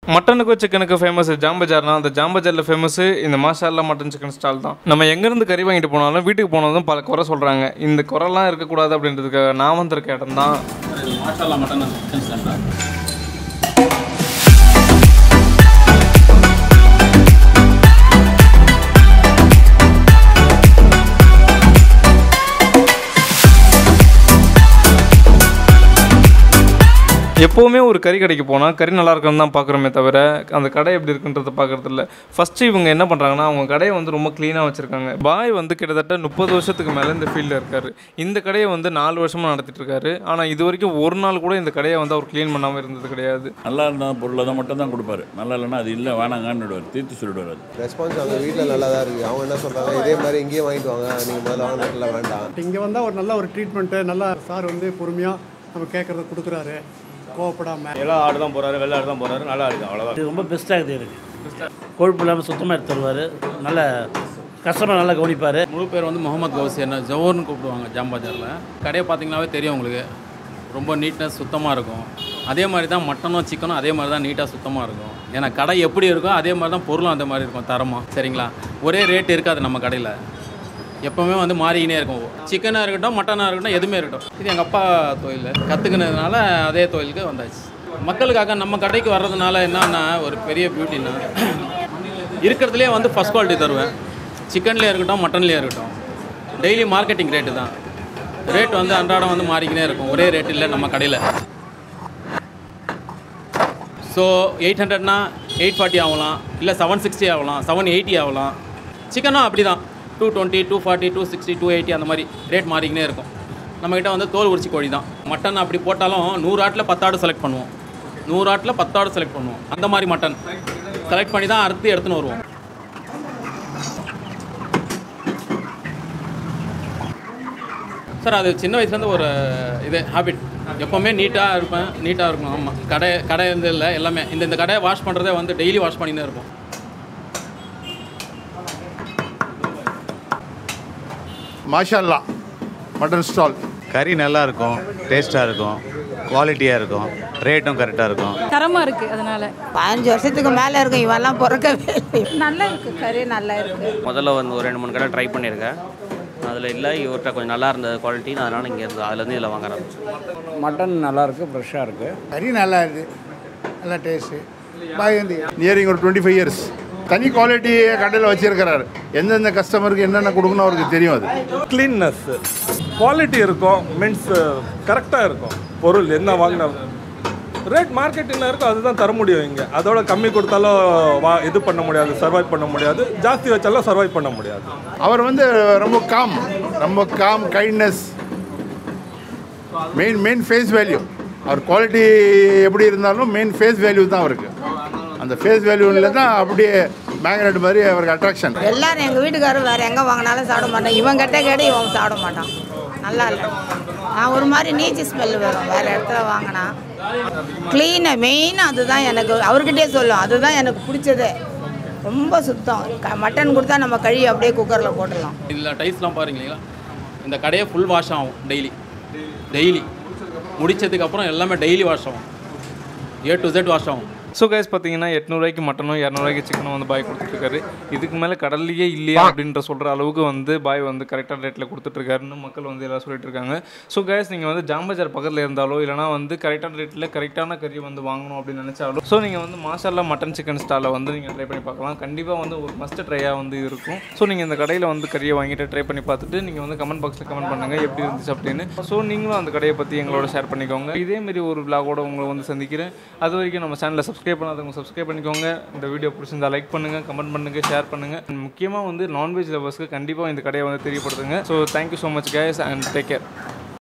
மட்டனுக்கு சிக்கனுக்கு ஃபேமஸ் ஜாம்பஜார்னா அந்த ஜாம்பஜாரில் ஃபேமஸ் இந்த மாஷால்லா மட்டன் சிக்கன் ஸ்டால் தான் நம்ம எங்கேருந்து கறி வாங்கிட்டு போனாலும் வீட்டுக்கு போனதும் பல குறை சொல்கிறாங்க இந்த குறைலாம் இருக்கக்கூடாது அப்படின்றதுக்காக நான் வந்திருக்க இடம் தான் மாஷால்லா மட்டன் சிக்கன் சென்டர் எப்போவுமே ஒரு கறி கடைக்கு போனால் கறி நல்லா இருக்குன்னு தான் பார்க்குறோமே தவிர அந்த கடை எப்படி இருக்குன்றதை பார்க்குறது இல்லை ஃபஸ்ட்டு இவங்க என்ன பண்ணுறாங்கன்னா அவங்க கடையை வந்து ரொம்ப க்ளீனாக வச்சுருக்காங்க பாய் வந்து கிட்டத்தட்ட முப்பது வருஷத்துக்கு மேலே இந்த ஃபீல்டில் இருக்கார் இந்த கடையை வந்து நாலு வருஷமாக நடத்திட்டு இருக்காரு ஆனால் இது வரைக்கும் ஒரு நாள் கூட இந்த கடையை வந்து அவர் க்ளீன் பண்ணாமல் இருந்தது கிடையாது நல்லா இருந்த பொருளை தான் மட்டும் தான் கொடுப்பாரு நல்லா இல்லைன்னா அது இல்லை வேணாங்கன்னு விடுவார் தீர்த்து சொல்லிடுவார் அது ரெஸ்பான்ஸ் அவங்க வீட்டில் நல்லா தான் இருக்குது அவங்க என்ன சொல்கிறாங்க இதே மாதிரி இங்கேயே வாங்கிட்டு வாங்க நீங்கள் முதல்ல வாங்கினாட்டில் வேண்டாம் இங்கே வந்தால் ஒரு நல்ல ஒரு ட்ரீட்மெண்ட்டு நல்லா சார் வந்து பொறுமையாக நம்ம கேட்குறத கொடுக்குறாரு கோவப்படாமல் எல்லாம் ஆடு தான் போகிறாரு வெள்ளை ஆடு தான் போகிறாரு நல்லா இருக்கு அவ்வளோதான் இது ரொம்ப பெஸ்ட்டாக இருக்குது எனக்கு கொழுப்பு இல்லாமல் சுத்தமாக எடுத்து தருவார் நல்ல கஸ்டமர் நல்லா கவனிப்பார் முழு பேர் வந்து முகமது கௌசி என்ன ஜோர்னு கூப்பிடுவாங்க ஜாம்பாஜாரில் கடையை பார்த்தீங்கன்னாவே தெரியும் உங்களுக்கு ரொம்ப நீட்னஸ் சுத்தமாக இருக்கும் அதே மாதிரி தான் மட்டனும் சிக்கனும் அதே மாதிரி தான் நீட்டாக சுத்தமாக இருக்கும் ஏன்னா கடை எப்படி இருக்கோ அதே மாதிரி தான் பொருளும் அந்த மாதிரி இருக்கும் தரமாக சரிங்களா ஒரே ரேட் இருக்காது நம்ம கடையில் எப்போவுமே வந்து மாறிக்கினே இருக்கும் சிக்கனாக இருக்கட்டும் மட்டனாக இருக்கட்டும் எதுவுமே இருக்கட்டும் இது எங்கள் அப்பா தொழில் கற்றுக்கினதுனால அதே தொழிலுக்கு வந்தாச்சு மக்களுக்காக நம்ம கடைக்கு வர்றதுனால என்னன்னா ஒரு பெரிய பியூட்டின்னா இருக்கிறதுலே வந்து ஃபஸ்ட் குவாலிட்டி தருவேன் சிக்கன்லேயே இருக்கட்டும் மட்டன்லேயே இருக்கட்டும் டெய்லி மார்க்கெட்டிங் ரேட்டு தான் ரேட் வந்து அன்றாடம் வந்து மாறிக்கினே இருக்கும் ஒரே ரேட் இல்லை நம்ம கடையில் ஸோ எயிட் ஹண்ட்ரட்னா எயிட் ஃபார்ட்டி ஆகலாம் இல்லை செவன் சிக்ஸ்டி ஆகலாம் செவன் எயிட்டி ஆகலாம் சிக்கனும் அப்படி தான் two twenty two forty two sixty two eighty அந்த மாதிரி ரேட் மாறிக்கினே இருக்கும் நம்மக்கிட்ட வந்து தோல் உரிச்சி கோழி தான் மட்டன் அப்படி போட்டாலும் நூறு ஆட்டில் பத்தாடு செலக்ட் பண்ணுவோம் நூறு ஆட்டில் பத்தாடு செலக்ட் பண்ணுவோம் அந்த மாதிரி மட்டன் செலக்ட் பண்ணி தான் அறுத்து எடுத்துன்னு வருவோம் சார் அது சின்ன வயசுலேருந்து ஒரு இது ஹாபிட் எப்போவுமே நீட்டாக இருப்பேன் நீட்டாக இருக்கணும் ஆமாம் கடை கடை வந்து இல்லை எல்லாமே இந்த இந்த கடையை வாஷ் பண்ணுறதே வந்து டெய்லி வாஷ் பண்ணினே இருப்போம் மாஷல்லா மட்டன் ஸ்டால் கறி நல்லா இருக்கும் டேஸ்ட்டாக இருக்கும் குவாலிட்டியாக இருக்கும் ரேட்டும் கரெக்டாக இருக்கும் தரமாக இருக்குது அதனால் பதினஞ்சு வருஷத்துக்கு மேலே இருக்கும் இவெல்லாம் பிறக்கவே இல்லை நல்லா இருக்குது கறி நல்லா இருக்குது முதல்ல வந்து ஒரு ரெண்டு மூணு கடை ட்ரை பண்ணியிருக்கேன் அதில் இல்லை இவர்கிட்ட கொஞ்சம் நல்லா இருந்தது குவாலிட்டி அதனால் இங்கே இருந்து அதுலேருந்து இதில் வாங்க ஆரம்பிச்சேன் மட்டன் நல்லா இருக்குது ஃப்ரெஷ்ஷாக இருக்குது கறி நல்லா இருக்குது நல்லா டேஸ்ட்டு பாய் வந்து நியரிங் ஒரு டுவெண்ட்டி ஃபைவ் இயர்ஸ் தனி குவாலிட்டி கடையில் வச்சிருக்கிறாரு எந்தெந்த கஸ்டமருக்கு என்னென்ன கொடுக்கணும் அவருக்கு தெரியும் அது க்ளீன்னஸ் குவாலிட்டி இருக்கும் மீன்ஸ் கரெக்டாக இருக்கும் பொருள் என்ன வாங்கின ரேட் மார்க்கெட் என்ன இருக்கோ அதுதான் தர முடியும் இங்கே அதோட கம்மி கொடுத்தாலும் வா இது பண்ண முடியாது சர்வைவ் பண்ண முடியாது ஜாஸ்தி வச்சாலும் சர்வைவ் பண்ண முடியாது அவர் வந்து ரொம்ப காம் ரொம்ப calm kindness main main face value அவர் குவாலிட்டி எப்படி இருந்தாலும் மெயின் ஃபேஸ் வேல்யூ தான் அவருக்கு அந்த ஃபேஸ் வேல்யூவில் தான் அப்படியே மேக்னெட் மாதிரி அவருக்கு அட்ராக்ஷன் எல்லாரும் எங்கள் வீட்டுக்காரர் வேறு எங்கே வாங்கினாலும் சாப்பிட மாட்டான் இவன் கெட்ட கேடு இவன் சாப்பிட மாட்டான் நல்லா இல்லை நான் ஒரு மாதிரி நீச்சு ஸ்மெல் வரும் வேறு இடத்துல வாங்கினா க்ளீனு மெயினாக அதுதான் எனக்கு அவர்கிட்டயே சொல்லும் அதுதான் எனக்கு பிடிச்சதே ரொம்ப சுத்தம் க- மட்டன் கொடுத்தா நம்ம கழுவி அப்படியே குக்கரில் போட்டுடலாம் இதில் டைல்ஸ்லாம் பாருங்களா இந்த கடையே ஃபுல் வாஷ் ஆகும் டெய்லி டெய்லி முடிச்சதுக்கு அப்புறம் எல்லாமே டெய்லி வாஷ் ஆகும் ஏ டு Z வாஷ் ஆகும் ஸோ கைஸ் பார்த்தீங்கன்னா எட்நூறுவாய்க்கு மட்டனும் இரநூறுவாய்க்கு சிக்கனும் வந்து பாய் கொடுத்துட்ருக்காரு இதுக்கு மேலே கடல்லையே இல்லையா அப்படின்ற சொல்கிற அளவுக்கு வந்து பாய் வந்து கரெக்டான ரேட்டில் கொடுத்துட்ருக்காருன்னு மக்கள் வந்து எல்லாம் சொல்லிட்டு இருக்காங்க ஸோ கைஸ் நீங்கள் வந்து ஜாம்பஜார் பக்கத்தில் இருந்தாலோ இல்லைனா வந்து கரெக்டான ரேட்டில் கரெக்டான கறி வந்து வாங்கணும் அப்படின்னு நினச்சாலும் ஸோ நீங்கள் வந்து மாஷால்லா மட்டன் சிக்கன் ஸ்டாலில் வந்து நீங்கள் ட்ரை பண்ணி பார்க்கலாம் கண்டிப்பாக வந்து ஒரு மஸ்ட் ட்ரையாக வந்து இருக்கும் ஸோ நீங்கள் இந்த கடையில் வந்து கறியை வாங்கிட்டு ட்ரை பண்ணி பார்த்துட்டு நீங்கள் வந்து கமெண்ட் பாக்ஸில் கமெண்ட் பண்ணுங்கள் எப்படி இருந்துச்சு அப்படின்னு ஸோ நீங்களும் அந்த கடையை பற்றி எங்களோட ஷேர் பண்ணிக்கோங்க இதே மாதிரி ஒரு விலாகோட உங்களை வந்து சந்திக்கிறேன் அது வரைக்கும் நம்ம சேனலை சப்ஸ்கிரைப் பண்ணாதவங்க சப்ஸ்கிரைப் பண்ணிக்கோங்க இந்த வீடியோ பிடிச்சிருந்தா லைக் பண்ணுங்கள் கமெண்ட் பண்ணுங்கள் ஷேர் பண்ணுங்கள் முக்கியமாக வந்து நான்வெஜ் லவர்ஸ்க்கு கண்டிப்பாக இந்த கடையை வந்து தெரியப்படுத்துங்க so thank you so much guys and take care